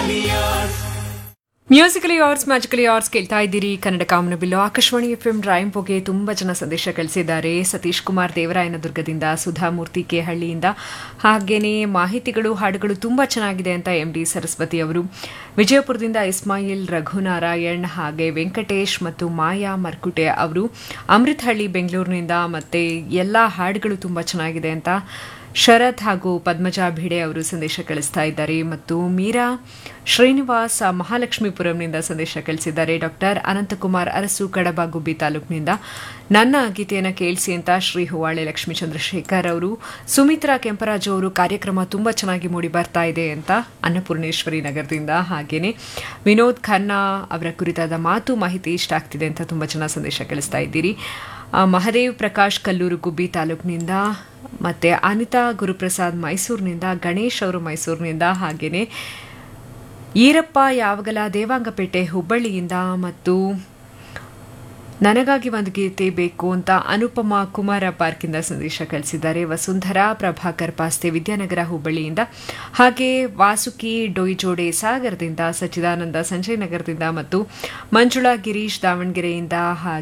musically hours magically hours ಕೇಳ್ತಾ ಇದ್ದೀರಿ ಕನ್ನಡ ಕಾಮನಬಿಲ್ಲು ಆಕಾಶವಾಣಿ ಎಫ್ ಎಂ ರಾಯಂಪೋಗೆ ತುಂಬ ಜನ ಸಂದೇಶ ಕಳಿಸಿದ್ದಾರೆ ಸತೀಶ್ ಕುಮಾರ್ ದೇವರಾಯನದುರ್ಗದಿಂದ ಸುಧಾಮೂರ್ತಿ ಕೆಹಳ್ಳಿಯಿಂದ ಹಾಗೇನೇ ಮಾಹಿತಿಗಳು ಹಾಡುಗಳು ತುಂಬ ಚೆನ್ನಾಗಿದೆ ಅಂತ ಎಂ ಡಿ ಸರಸ್ವತಿ ಅವರು ವಿಜಯಪುರದಿಂದ ಇಸ್ಮಾಯಿಲ್ ರಘುನಾರಾಯಣ್ ಹಾಗೆ ವೆಂಕಟೇಶ್ ಮತ್ತು ಮಾಯಾ ಮರ್ಕುಟೆ ಅವರು ಅಮೃತಹಳ್ಳಿ ಬೆಂಗಳೂರಿನಿಂದ ಮತ್ತೆ ಎಲ್ಲ ಹಾಡುಗಳು ತುಂಬ ಚೆನ್ನಾಗಿದೆ ಅಂತ ಶರತ್ ಹಾಗೂ ಪದ್ಮಜಾ ಭಿಡೆ ಅವರು ಸಂದೇಶ ಕಳಿಸ್ತಾ ಇದ್ದಾರೆ ಮತ್ತು ಮೀರಾ ಶ್ರೀನಿವಾಸ್ ಮಹಾಲಕ್ಷ್ಮೀಪುರಂನಿಂದ ಸಂದೇಶ ಕಳಿಸಿದ್ದಾರೆ ಡಾಕ್ಟರ್ ಅನಂತಕುಮಾರ್ ಅರಸು ಕಡಬ ಗುಬ್ಬಿ ತಾಲೂಕಿನಿಂದ ನನ್ನ ಗೀತೆಯನ್ನು ಕೇಳಿಸಿ ಅಂತ ಶ್ರೀ ಹೂವಾಳೆ ಲಕ್ಷ್ಮೀ ಚಂದ್ರಶೇಖರ್ ಅವರು ಸುಮಿತ್ರಾ ಕೆಂಪರಾಜು ಅವರು ಕಾರ್ಯಕ್ರಮ ತುಂಬ ಚೆನ್ನಾಗಿ ಮೂಡಿ ಬರ್ತಾ ಇದೆ ಅಂತ ಅನ್ನಪೂರ್ಣೇಶ್ವರಿ ನಗರದಿಂದ ಹಾಗೇನೆ ವಿನೋದ್ ಖನ್ನಾ ಅವರ ಕುರಿತಾದ ಮಾತು ಮಾಹಿತಿ ಇಷ್ಟ ಆಗ್ತಿದೆ ಅಂತ ತುಂಬ ಜನ ಸಂದೇಶ ಕಳಿಸ್ತಾ ಇದ್ದೀರಿ ಆ, ಮಹದೇವ್ ಪ್ರಕಾಶ್ ಕಲ್ಲೂರು ಗುಬ್ಬಿ ತಾಲೂಕಿನಿಂದ ಮತ್ತೆ ಅನಿತಾ ಗುರುಪ್ರಸಾದ್ ಮೈಸೂರಿನಿಂದ ಗಣೇಶ್ ಅವರು ಮೈಸೂರಿನಿಂದ ಹಾಗೇನೆ ಈರಪ್ಪ ಯಾವಗಲ ದೇವಾಂಗಪೇಟೆ ಹುಬ್ಬಳ್ಳಿಯಿಂದ ಮತ್ತು ನನಗಾಗಿ ಒಂದು ಗೀತೆ ಬೇಕು ಅಂತ ಅನುಪಮ ಕುಮಾರ ಪಾರ್ಕಿಂದ ಸಂದೇಶ ಕಳಿಸಿದ್ದಾರೆ ವಸುಂಧರಾ ಪ್ರಭಾಕರ್ ಪಾಸ್ತೆ ವಿದ್ಯಾನಗರ ಹುಬ್ಬಳ್ಳಿಯಿಂದ ಹಾಗೆ ವಾಸುಕಿ ಡೊಯ್ಜೋಡೆ ಸಾಗರದಿಂದ ಸಚ್ಚಿದಾನಂದ ಸಂಜಯ್ ನಗರದಿಂದ ಮತ್ತು ಮಂಜುಳಾ ಗಿರೀಶ್ ದಾವಣಗೆರೆಯಿಂದ ಹಾಗೆ